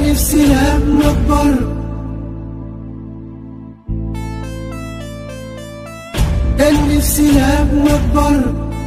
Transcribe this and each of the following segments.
نفسي لما اكبر كان نفسي لما اكبر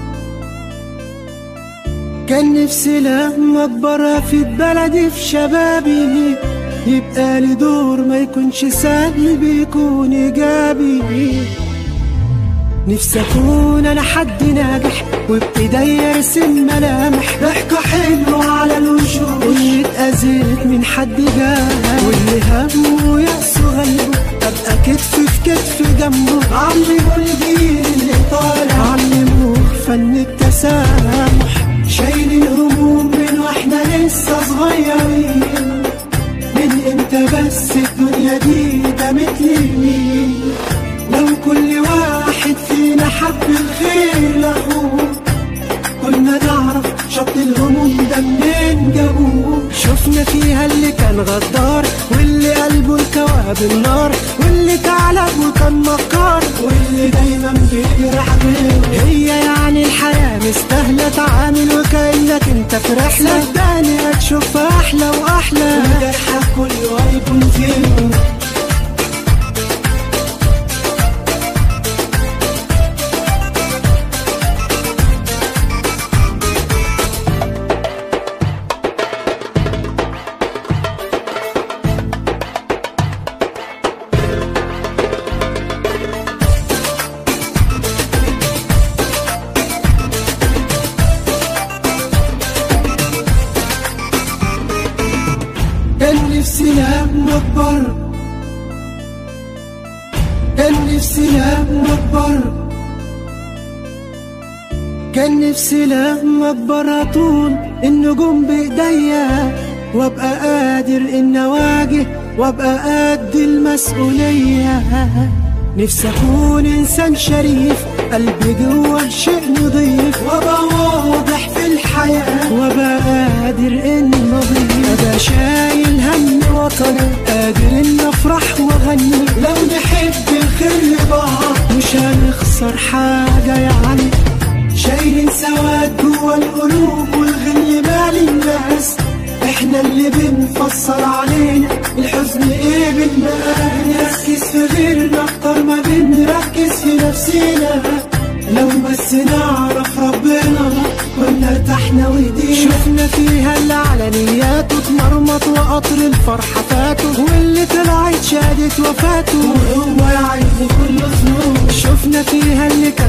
كان نفسي لما اكبر افيد بلدي في شبابي يبقى لي دور ما يكونش سلبي يكون ايجابي نفسي اكون انا حد ناجح وابتدي ارسم ملامح ضحكة حلوة على الوشوش واللي اتأذيت من حد جاه واللي همه يأسه غلبه ابقى كتف في كتف جنبه علموا الجيل اللي طالع علموه فن التسامح شايل الهموم من واحنا لسه صغيرين من امتى بس الدنيا دي دامت لمين لو كل واحد فينا حب الخير لاخوه كنا نعرف شط الهموم ده منين جابوه شفنا فيها اللي كان غدار واللي قلبه الكواب النار واللي تعلق وكان مكار واللي دايما بيجرح غيره هي يعني الحياة مستاهلة تعامل وكأنك انت في رحلة صدقني هتشوف أحلى وأحلى وجرحك كله هيكون فيه كان نفسي لما اكبر كان نفسي لما اكبر كان نفسي لما اكبر اطول النجوم بايديا وابقى قادر ان اواجه وابقى قد المسؤوليه نفسي اكون انسان شريف قلبي جوه شيء نضيف وابقى واضح في الحياه وابقى قادر ان اضيف ابقى شايل هم وطني قادر ان افرح واغني لو نحب الخير لبعض مش هنخسر حاجه يعني شايلين سواد جوه القلوب والغل مال الناس احنا اللي بنفسر علينا الحزن ايه بالمقام نركز في غيرنا اكتر ما بنركز في نفسينا لو بس نعرف ربنا كنا ارتحنا وايدينا شفنا فيها اللي على نياته اتمرمط وقطر الفرحة فاته واللي طلعت شهادة وفاته وهو يا عيني كله ذنوب شفنا فيها اللي كان